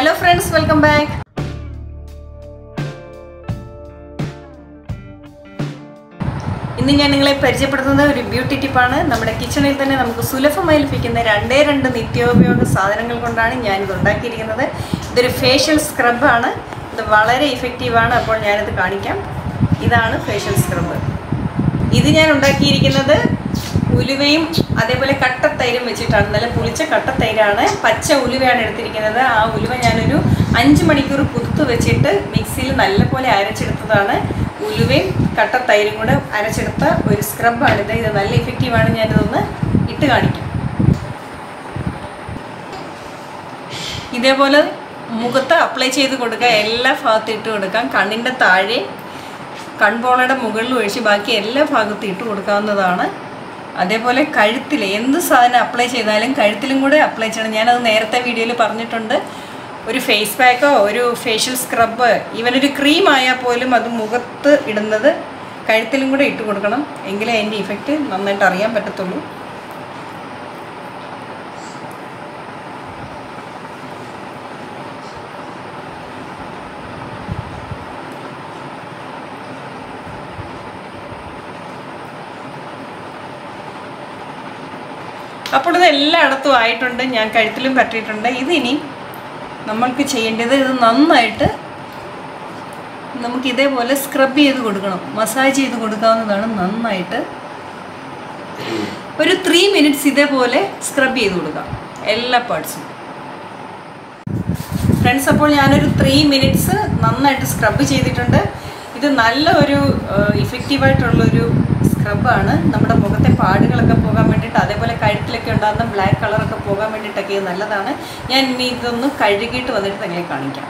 hello friends welcome back ഇന്ന് ഞാൻ നിങ്ങളെ പരിചയപ്പെടുത്തുന്നത് ഒരു ബ്യൂട്ടി ടിപ്പാണ് നമ്മുടെ കിച്ചണിൽ തന്നെ നമുക്ക് സുലഭമായി ലഭിക്കുന്ന രണ്ടേ രണ്ട് നിത്യോപയോഗ സാധനങ്ങൾ കൊണ്ടാണ് ഞാൻ ഇത് ഉണ്ടാക്കിയിരിക്കുന്നത് ഇതൊരു ഫേഷ്യൽ സ്ക്രബാണ് ഇത് വളരെ ഇഫക്റ്റീവാണ് അപ്പോൾ ഞാനിത് കാണിക്കാം ഇതാണ് ഫേഷ്യൽ സ്ക്രബ് ഇത് ഞാൻ ഉണ്ടാക്കിയിരിക്കുന്നത് ഉലുവയും അതേപോലെ കട്ടത്തൈരും വെച്ചിട്ടാണ് നല്ല പുളിച്ച കട്ടത്തൈരാണ് പച്ച ഉലുവയാണ് എടുത്തിരിക്കുന്നത് ആ ഉലുവ ഞാനൊരു അഞ്ച് മണിക്കൂർ കുത്തു വെച്ചിട്ട് മിക്സിയിൽ നല്ലപോലെ അരച്ചെടുത്തതാണ് ഉലുവയും കട്ടത്തൈരും കൂടെ അരച്ചെടുത്ത ഒരു സ്ക്രബാണിത് ഇത് നല്ല ഇഫക്റ്റീവാണ് ഞാനിതൊന്ന് ഇട്ട് കാണിക്കാം ഇതേപോലെ മുഖത്ത് അപ്ലൈ ചെയ്ത് കൊടുക്കുക എല്ലാ ഭാഗത്തും ഇട്ട് കൊടുക്കാം കണ്ണിൻ്റെ താഴെ കൺപോളയുടെ മുകളിൽ ഒഴിച്ച് ബാക്കി എല്ലാ ഭാഗത്തും ഇട്ട് കൊടുക്കാവുന്നതാണ് അതേപോലെ കഴുത്തിൽ എന്ത് സാധനം അപ്ലൈ ചെയ്താലും കഴുത്തിലും കൂടെ അപ്ലൈ ചെയ്യണം ഞാനത് നേരത്തെ വീഡിയോയിൽ പറഞ്ഞിട്ടുണ്ട് ഒരു ഫേസ് പാക്കോ ഒരു ഫേഷ്യൽ സ്ക്രബ് ഈവൻ ഒരു ക്രീം ആയാൽ പോലും അത് മുഖത്ത് ഇടുന്നത് കഴുത്തിലും കൂടെ ഇട്ട് കൊടുക്കണം എങ്കിലേ അതിൻ്റെ ഇഫക്റ്റ് നന്നായിട്ട് അറിയാൻ പറ്റത്തുള്ളൂ അപ്പോൾ ഇത് എല്ലായിടത്തും ആയിട്ടുണ്ട് ഞാൻ കഴുത്തിലും പറ്റിയിട്ടുണ്ട് ഇതിനി നമ്മൾക്ക് ചെയ്യേണ്ടത് ഇത് നന്നായിട്ട് നമുക്ക് ഇതേപോലെ സ്ക്രബ് ചെയ്ത് കൊടുക്കണം മസാജ് ചെയ്ത് കൊടുക്കാവുന്നതാണ് നന്നായിട്ട് ഒരു ത്രീ മിനിറ്റ്സ് ഇതേപോലെ സ്ക്രബ് ചെയ്ത് കൊടുക്കാം എല്ലാ പാർട്സും ഫ്രണ്ട്സ് അപ്പോൾ ഞാനൊരു ത്രീ മിനിറ്റ്സ് നന്നായിട്ട് സ്ക്രബ് ചെയ്തിട്ടുണ്ട് ഇത് നല്ല ഒരു ഇഫക്റ്റീവായിട്ടുള്ളൊരു സ്ക്രബാണ് നമ്മുടെ മുഖത്തെ പാടുകളൊക്കെ പോകാൻ വേണ്ടിയിട്ട് അതേപോലെ കഴുത്തിലൊക്കെ ഉണ്ടാകുന്ന ബ്ലാക്ക് കളറൊക്കെ പോകാൻ വേണ്ടിയിട്ടൊക്കെ ഇത് നല്ലതാണ് ഞാൻ ഇനി ഇതൊന്ന് കഴുകിയിട്ട് വന്നിട്ട് നിങ്ങളെ കാണിക്കാം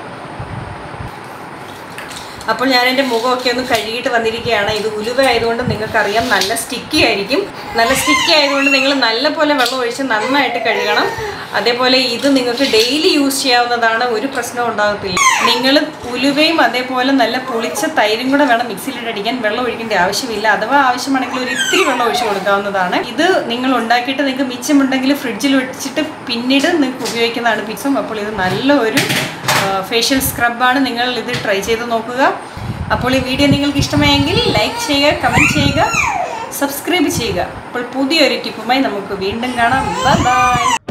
അപ്പോൾ ഞാൻ എൻ്റെ മുഖമൊക്കെ ഒന്ന് കഴുകിയിട്ട് വന്നിരിക്കുകയാണ് ഇത് ഉലുവ ആയതുകൊണ്ട് നിങ്ങൾക്കറിയാം നല്ല സ്റ്റിക്കി ആയിരിക്കും നല്ല സ്റ്റിക്കി ആയതുകൊണ്ട് നിങ്ങൾ നല്ല പോലെ വെള്ളം ഒഴിച്ച് നന്നായിട്ട് കഴുകണം അതേപോലെ ഇത് നിങ്ങൾക്ക് ഡെയിലി യൂസ് ചെയ്യാവുന്നതാണ് ഒരു പ്രശ്നവും ഉണ്ടാകത്തില്ല നിങ്ങൾ ഉലുവയും അതേപോലെ നല്ല പുളിച്ച തൈരും കൂടെ വേണം മിക്സിയിലിട്ടടിക്കാൻ വെള്ളം ഒഴിക്കേണ്ട ആവശ്യമില്ല അഥവാ ആവശ്യമാണെങ്കിൽ ഒരു ഇത്തിരി വെള്ളം ഒഴിച്ച് കൊടുക്കാവുന്നതാണ് ഇത് നിങ്ങൾ ഉണ്ടാക്കിയിട്ട് നിങ്ങൾക്ക് മിച്ചമുണ്ടെങ്കിൽ ഫ്രിഡ്ജിൽ വെച്ചിട്ട് പിന്നീട് നിങ്ങൾക്ക് ഉപയോഗിക്കുന്നതാണ് മിച്ചം അപ്പോൾ ഇത് നല്ല ഒരു ഫേഷ്യൽ സ്ക്രബാണ് നിങ്ങൾ ഇത് ട്രൈ ചെയ്ത് നോക്കുക അപ്പോൾ ഈ വീഡിയോ നിങ്ങൾക്ക് ഇഷ്ടമായെങ്കിൽ ലൈക്ക് ചെയ്യുക കമൻറ്റ് ചെയ്യുക സബ്സ്ക്രൈബ് ചെയ്യുക അപ്പോൾ പുതിയൊരു ടിപ്പുമായി നമുക്ക് വീണ്ടും കാണാം ബൈ